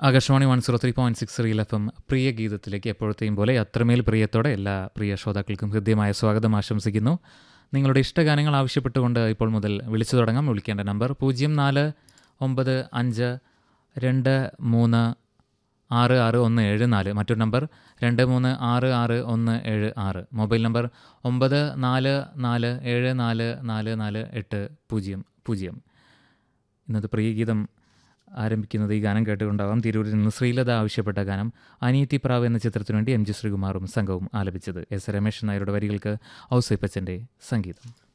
Akashvani one zero three point six real F M പ്രിയ ഗീതത്തിലേക്ക് എപ്പോഴത്തെയും പോലെ അത്രമേൽ പ്രിയത്തോടെ എല്ലാ പ്രിയ ശ്രോതാക്കൾക്കും ഹൃദ്യമായ സ്വാഗതം ആശംസിക്കുന്നു നിങ്ങളുടെ ഇഷ്ടഗാനങ്ങൾ ആവശ്യപ്പെട്ടുകൊണ്ട് ഇപ്പോൾ മുതൽ വിളിച്ചു തുടങ്ങാം വിളിക്കേണ്ട നമ്പർ പൂജ്യം നാല് ഒമ്പത് അഞ്ച് രണ്ട് മൂന്ന് ആറ് ആറ് ഒന്ന് ഏഴ് നാല് മറ്റൊരു നമ്പർ രണ്ട് മൂന്ന് ആറ് ആറ് ഒന്ന് ഏഴ് ആറ് മൊബൈൽ നമ്പർ ഒമ്പത് നാല് നാല് ഏഴ് നാല് നാല് നാല് എട്ട് പൂജ്യം പൂജ്യം ഇന്നത്തെ പ്രിയഗീതം ആരംഭിക്കുന്നത് ഈ ഗാനം കേട്ടുകൊണ്ടാവാം തിരൂരിൽ നിന്ന് ശ്രീലത ആവശ്യപ്പെട്ട ഗാനം അനീതി പ്രാവ് എന്ന ചിത്രത്തിനു വേണ്ടി എം ജി ശ്രീകുമാറും സംഘവും ആലപിച്ചത് എസ് രമേശൻ നായരുടെ വരികൾക്ക് ഔസൈപ്പച്ചൻ്റെ സംഗീതം